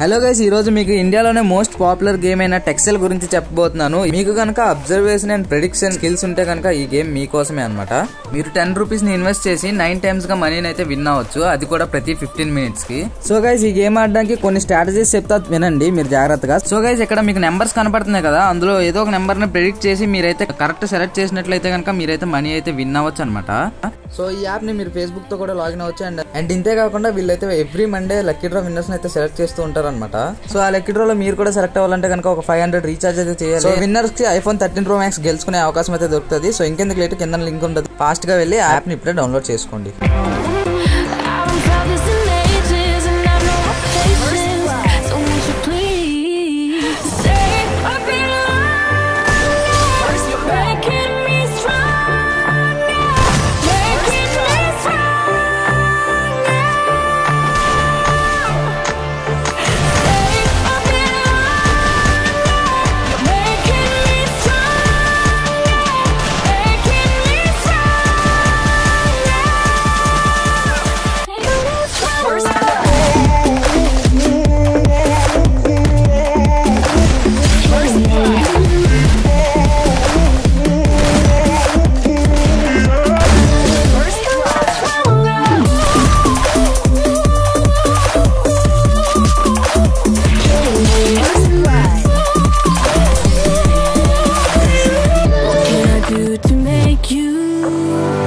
Hello guys ఈ రోజు మీకు ఇండియాలోనే మోస్ట్ పాపులర్ గేమ్ అయిన టెక్సెల్ గురించి చెప్పబోతున్నాను మీకు కనుక అబ్జర్వేషన్ అండ్ ప్రిడిక్షన్ స్కిల్స్ ఉంటే కనుక ఈ గేమ్ మీకోసమే అన్నమాట మీరు టెన్ రూపీస్ ని ఇన్వెస్ట్ చేసి నైన్ టైమ్స్ గా మనీని అయితే విన్ అవ్వచ్చు అది కూడా ప్రతి ఫిఫ్టీన్ మినిట్స్ కి సో గైస్ ఈ గేమ్ ఆడడానికి కొన్ని స్ట్రాటజీస్ చెప్తా వినండి మీరు జాగ్రత్తగా సో గైస్ ఇక్కడ మీకు నెంబర్స్ కనపడుతున్నాయి కదా అందులో ఏదో ఒక నెంబర్ ని ప్రిడిక్ట్ చేసి మీరైతే కరెక్ట్ సెలెక్ట్ చేసినట్లయితే కనుక మీరైతే మనీ అయితే విన్ అవ్వచ్చు అనమాట సో ఈ యాప్ ని మీరు ఫేస్బుక్ తో కూడా లాగిన్ అవ్వచ్చు అండ్ అండ్ ఇంతే కాకుండా వీళ్ళైతే every Monday lucky draw winners అయితే సెలెక్ట్ చేస్తూ ఉంటారు అనమాట సో ఆ లక్కీ డ్రాలో మీరు కూడా సెలెక్ట్ అవ్వాలంటే కనుక ఒక ఫైవ్ హండ్రెడ్ రీఛార్జ్ అయితే చేయాలి సో విన్నర్స్ కి ఐఫోన్ థర్టీన్ ప్రో మ్యాక్స్ గెలుచుకునే అవకాశం అయితే దొరుకుతుంది సో ఇంకెందుకు లేట్ కింద లింక్ ఉంటుంది ఫాస్ట్ గా వెళ్ళి యాప్ ని ఇప్పుడే డౌన్లోడ్ చేసుకోండి I don't have this in ages and I know patience. So won't you please stay a bit longer? Making me stronger, making me stronger. Stay a bit longer, making me stronger, making me What can I do to make you